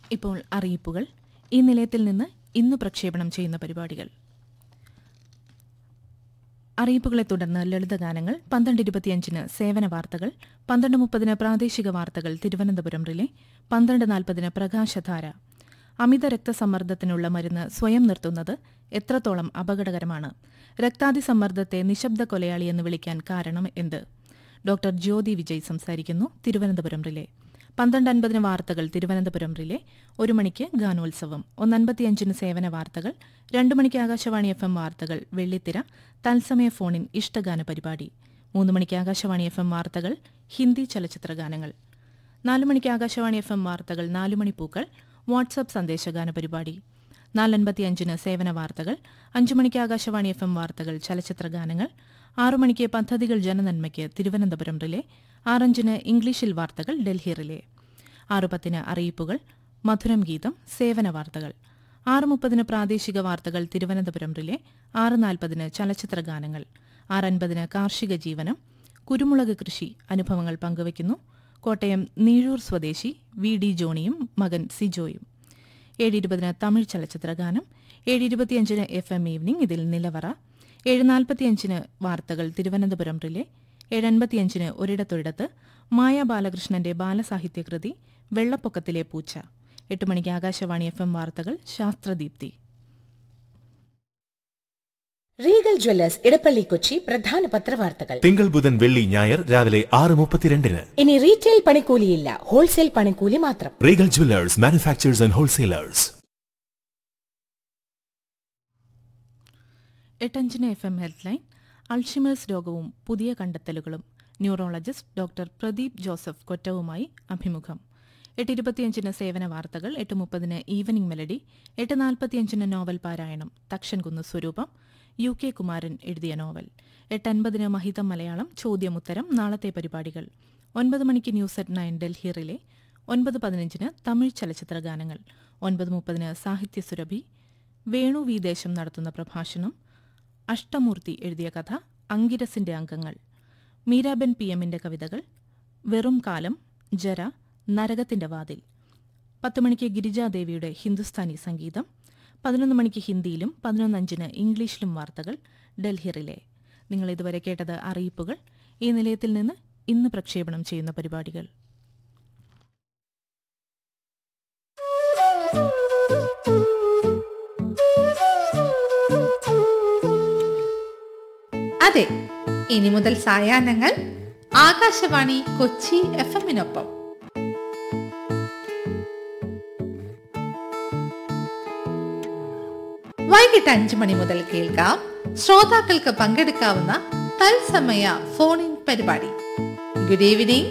ഇപ്പോൾ അറിയിപ്പുകൾ ഈ നിലയത്തിൽ നിന്ന് ഇന്ന് പ്രക്ഷേപണം ചെയ്യുന്ന പരിപാടികൾ അറിയിപ്പുകളെ തുടർന്ന് ലളിതഗാനങ്ങൾ പന്ത്രണ്ട് ഇരുപത്തിയഞ്ചിന് സേവന വാർത്തകൾ പന്ത്രണ്ട് മുപ്പതിന് പ്രാദേശിക വാർത്തകൾ തിരുവനന്തപുരം റിലേ പന്ത്രണ്ട് നാൽപ്പതിന് പ്രകാശധാര അമിത രക്തസമ്മർദ്ദത്തിനുള്ള മരുന്ന് സ്വയം നിർത്തുന്നത് എത്രത്തോളം അപകടകരമാണ് രക്താതിസമ്മർദ്ദത്തെ നിശബ്ദ കൊലയാളി എന്ന് വിളിക്കാൻ കാരണം എന്ത് ഡോക്ടർ ജ്യോതി വിജയ് സംസാരിക്കുന്നു തിരുവനന്തപുരം റിലേ പന്ത്രണ്ട് അൻപതിന് വാർത്തകൾ തിരുവനന്തപുരം റിലേ ഒരു മണിക്ക് ഗാനോത്സവം ഒന്നൻപത്തിയഞ്ചിന് സേവന വാർത്തകൾ രണ്ടു മണിക്ക് ആകാശവാണി എഫ് എം വാർത്തകൾ വെള്ളിത്തിര തത്സമയ ഫോണിൻ ഇഷ്ടഗാന പരിപാടി മൂന്ന് മണിക്ക് ആകാശവാണി എഫ് എം വാർത്തകൾ ഹിന്ദി ചലച്ചിത്ര ഗാനങ്ങൾ നാലു മണിക്ക് ആകാശവാണി എഫ് എം വാർത്തകൾ നാലുമണി പൂക്കൾ വാട്സ്ആപ്പ് സന്ദേശഗാന പരിപാടി നാലൻപത്തിയഞ്ചിന് സേവന വാർത്തകൾ അഞ്ചു മണിക്ക് ആകാശവാണി എഫ് എം വാർത്തകൾ ചലച്ചിത്ര ഗാനങ്ങൾ ആറു മണിക്ക് പദ്ധതികൾ ജനനന്മയ്ക്ക് തിരുവനന്തപുരം റിലേ ആറഞ്ചിന് ഇംഗ്ലീഷിൽ വാർത്തകൾ ഡൽഹി റിലേ ആറു പത്തിന് അറിയിപ്പുകൾ മധുരം ഗീതം സേവന വാർത്തകൾ ആറ് മുപ്പതിന് പ്രാദേശിക വാർത്തകൾ തിരുവനന്തപുരം റിലേ ആറ് നാൽപ്പതിന് ചലച്ചിത്ര ഗാനങ്ങൾ ആറൻപതിന് കാർഷിക ജീവനം കുരുമുളക് കൃഷി അനുഭവങ്ങൾ പങ്കുവയ്ക്കുന്നു കോട്ടയം നീഴൂർ സ്വദേശി വി ഡി ജോണിയും മകൻ സിജോയും ഏഴ് ഇരുപതിന് തമിഴ് ചലച്ചിത്ര ഗാനം ഏഴ് ഇരുപത്തിയഞ്ചിന് എഫ് എം ഈവനിംഗ് ഇതിൽ നിലവറ ഏഴ് നാൽപ്പത്തിയഞ്ചിന് വാർത്തകൾ തിരുവനന്തപുരം റിലേ ഏഴ് അൻപത്തിയഞ്ചിന് ഒരിടത്തൊരിടത്ത് മായ ബാലകൃഷ്ണന്റെ ബാലസാഹിത്യകൃതി വെള്ളപ്പൊക്കത്തിലെ പൂച്ച എട്ട് മണിക്ക് ആകാശവാണി എഫ് എം വാർത്തകൾ ശാസ്ത്രദീപ്തി റീഗൽ ജ്വല്ലേഴ്സ് ഇടപ്പള്ളി കൊച്ചി പ്രധാന പത്രവാർത്തകൾ തിങ്കൾ ബുധൻ വെള്ളി ഞായർ രാവിലെ ആറ് മുപ്പത്തിരണ്ടിന് ഇനി റീറ്റെയിൽ പണിക്കൂലിയില്ല ഹോൾസെയിൽ പണിക്കൂലി മാത്രം Regal jewellers manufacturers and wholesalers എട്ടഞ്ചിന് F M health line Alzheimer's രോഗവും പുതിയ കണ്ടെത്തലുകളും ന്യൂറോളജിസ്റ്റ് ഡോക്ടർ പ്രദീപ് ജോസഫ് കൊറ്റവുമായി അഭിമുഖം എട്ട് ഇരുപത്തിയഞ്ചിന് സേവന വാർത്തകൾ എട്ട് മുപ്പതിന് ഈവനിംഗ് മെലഡി എട്ട് നാൽപ്പത്തിയഞ്ചിന് നോവൽ പാരായണം തക്ഷൻകുന്ന് സ്വരൂപം യു കെ കുമാരൻ എഴുതിയ നോവൽ എട്ട് അൻപതിന് മഹിതം മലയാളം ചോദ്യമുത്തരം നാളത്തെ പരിപാടികൾ ഒൻപത് മണിക്ക് news at nine Delhi relay ഒൻപത് പതിനഞ്ചിന് തമിഴ് ചലച്ചിത്ര ഗാനങ്ങൾ ഒൻപത് മുപ്പതിന് സാഹിത്യ സുരഭി വേണു വി ദേശം നടത്തുന്ന പ്രഭാഷണം അഷ്ടമൂർത്തി എഴുതിയ കഥ അങ്കിരസിന്റെ അംഗങ്ങൾ മീരാബെൻ പി എമ്മിന്റെ കവിതകൾ വെറും കാലം ജര നരകത്തിന്റെ വാതിൽ പത്ത് മണിക്ക് ഗിരിജാദേവിയുടെ ഹിന്ദുസ്ഥാനി സംഗീതം പതിനൊന്ന് മണിക്ക് ഹിന്ദിയിലും പതിനൊന്നഞ്ചിന് ഇംഗ്ലീഷിലും വാർത്തകൾ ഡൽഹി റിലേ നിങ്ങൾ ഇതുവരെ കേട്ടത് അറിയിപ്പുകൾ ഈ നിലയത്തിൽ നിന്ന് ഇന്ന് പ്രക്ഷേപണം ചെയ്യുന്ന പരിപാടികൾ അതെ ഇനി മുതൽ സായാഹ്നങ്ങൾ ആകാശവാണി കൊച്ചി എഫ് എമ്മിനൊപ്പം വൈകിട്ട് അഞ്ചു മണി മുതൽ കേൾക്കാം ശ്രോതാക്കൾക്ക് പങ്കെടുക്കാവുന്ന തത്സമയ ഫോൺ ഇൻ പരിപാടി ഗുഡ് ഈവനിംഗ്